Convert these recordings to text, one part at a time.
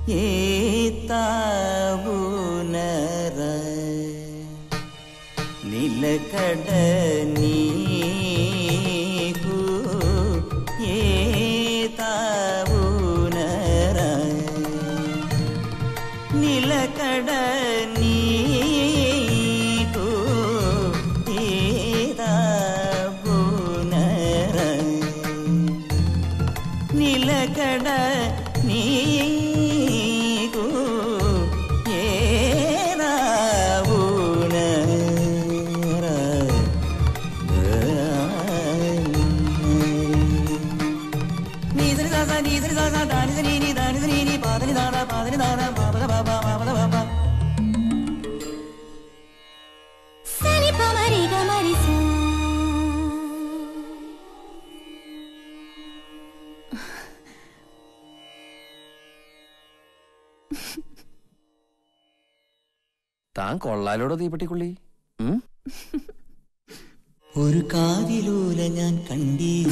ഏത്താവുനറ നിലകട നീകു ഏത്താവുനറ നിലകട നീകു ഏതാവുനറ നിലകട നീകു നീസരി സാസ നീസരി സാസ ദാനിസ നീനി ദാനിസ നീനി പാതനി ദാദ പാതനി ദാദ പാപക പാപ പാപക പാപ സനി പമരി ഗമരി സ താൻ കൊള്ളാലോടോ തീപ്പെട്ടിക്കുള്ളി ഉം? ഒരു കാതിലൂല ഞാൻ കണ്ടീല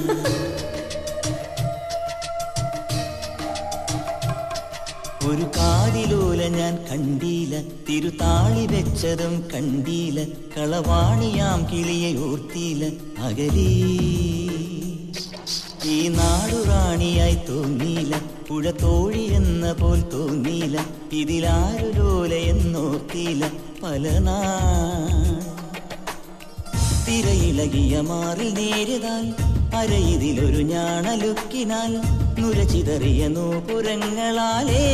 ഒരു കാതിലൂല ഞാൻ കണ്ടീല തിരുതാളി വെച്ചതും കണ്ടീല കളവാണിയാം കിളിയെ ഓർത്തീല അകലീ ഈ നാടുറാണിയായി തോന്നീല പുഴ തോഴി എന്ന പോൽ തോന്നീല ഇതിലാരു ലോല എന്നോർത്തീല പല നാ തിരയിളകിയ മാറിൽ നേരിതാൽ അരയിതിലൊരു ഞാണലുക്കിനാൽ നുരചിതറിയ നൂപുരങ്ങളാലേ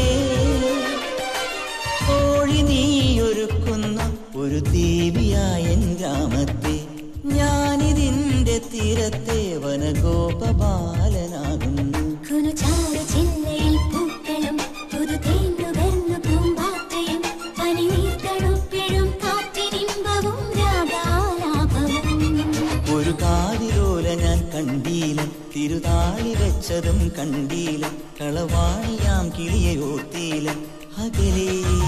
കോഴി നീയൊരുക്കുന്ന ഒരു ദേവിയായ എൻ ഗ്രാമത്തെ ഞാനിതിന്റെ തീരത്തെ വനഗോപബാലനാകുന്നു കുനുചാര ചില്ലയിൽ പൂക്കളും പുതു തേന്നുകർന്നു പൂമ്പാറ്റയും പനിനീർത്തണുപ്പിഴും കാറ്റിനിമ്പവും രാഗാലാപവും ഒരു കാതിലോല ഞാൻ കണ്ടീല തിരുതാളി വെച്ചതും കണ്ടീല കളവാണിയാം കിളിയെ ഓർത്തീല അകലേ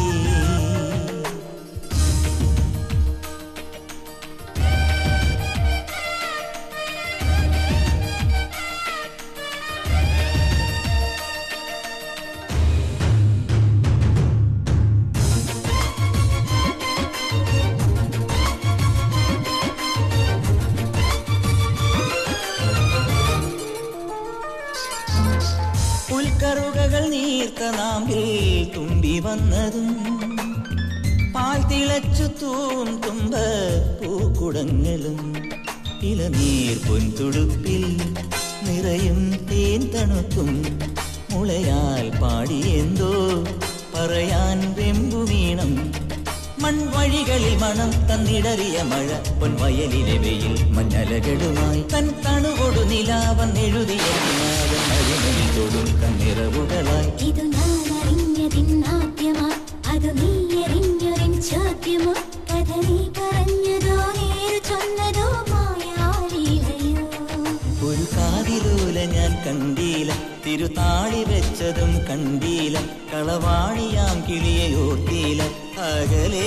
പുൽക്കറുകകൾ നീർത്ത നാമ്പിൽ തുമ്പി വന്നതും പാൽ തിളച്ചു തൂം തുമ്പ പൂക്കുടങ്ങളും ഇളനീർ പൊൻതുടുപ്പിൽ നിറയും തേൻ തണുക്കും മുളയാൽ പാടിയെന്തോ പറയാൻ വെമ്പുവീണം മൺവഴികളിൽ മണം തന്നിടറിയ മഴ പൊൻവയലിലെ വെയിൽ മഞ്ഞലകളുമായി തൻ തണുകൊടു നിലാവെഴുതിയ അഴിമയിൽ തൊടും കണ്ണിറവുകളായി ഇതു ഞാൻ അറിഞ്ഞതിന്നാദ്യമാ അത് നീ എറിഞ്ഞൊരിൻ ചോദ്യമോ കഥ നീ പറഞ്ഞതോ നേരു ചൊന്നതോ മായാലീലയോ ഒരു കാതിലൂല ഞാൻ കണ്ടീല തിരുതാളി വെച്ചതും കണ്ടീല കളവാണിയാം കിളിയെ ഓർത്തീല അകലേ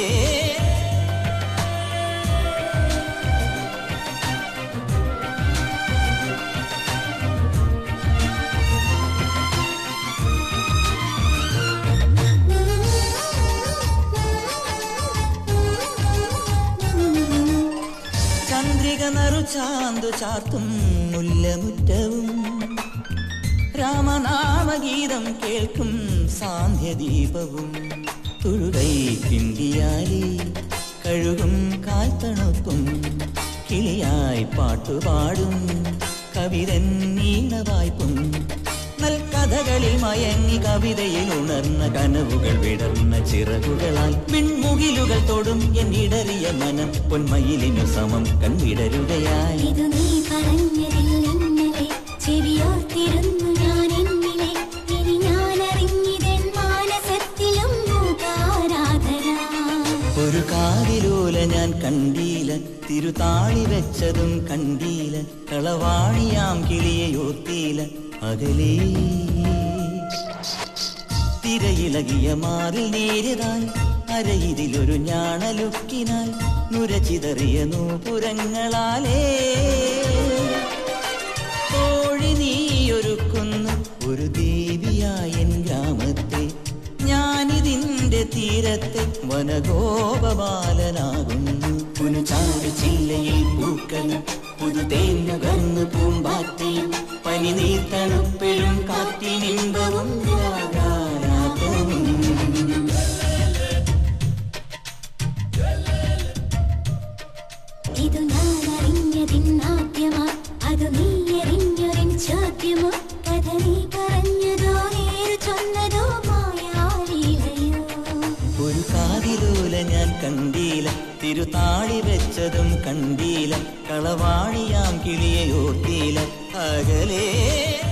ചന്ദ്രിക നറു ചാന്തു ചാർത്തും മുല്ലമുറ്റവും രാമനാമഗീതം കേൾക്കും സാന്ധ്യദീപവും തുഴുകൈ പിണ്ടിയാലി കഴുകും കാൽത്തണുപ്പും കിളിയായി പാട്ടുപാടും കവിതൻ നീണവായ്പും നൽകഥകളിൽ മയങ്ങി കവിതയിൽ ഉണർന്ന കനവുകൾ വിടർന്ന ചിറകുകളാൽ വിൺമുകിലുകൾ തൊടും എന്നിടറിയ മനം പൊന്മയിലിനു സമം കൺവിടരുകയായി ഇതു നീ പറഞ്ഞതിൽ ഇന്നലെ ചെവിയോർത്തിരുന്നു ഞാൻ എന്നിലെ ഇനി ഞാൻ അറിഞ്ഞിതെൻ മാനസത്തിലും മൂകാരാധന ഒരു കാതിലൂല ഞാൻ കണ്ടീല തിരുതാളി വെച്ചതും കണ്ടീല കളവാണിയാം കിളിയെ ഓർത്തീല അകലേ തിരയിളകിയ മാറിൽ നേരിതാൽ അരയിതിലൊരു ഞാണലുക്കിനാൽ നുരചിതറിയ നൂപുരങ്ങളാലേ കോഴി നീയൊരുക്കുന്നു ഒരു ദേവിയായ എൻ ഗ്രാമത്തിൽ തീരത്തെ വനഗോപബാലനാകുന്നു പുനുചാരു ചില്ലയിൽ പൂക്കളും പുതു തേന്നുകർന്ന് പൂമ്പാറ്റയും പനി നീർത്തണുപ്പിലും കാറ്റിനിമ്പവും രാഗാലാപവും ഇതു ഞാൻ അറിഞ്ഞതിന്നാദ്യമാ അതു നീ അറിഞ്ഞൊരൻ ചോദ്യമോ കഥ നീ പറഞ്ഞതോ നേരു ചൊന്നതോ മായാലീലയോ ഒരു കാതിലൂല ഞാൻ കണ്ടീല തിരുതാളി വെച്ചതും കണ്ടീല കളവാണിയാം കിളിയെ ഓർത്തീല അകലേ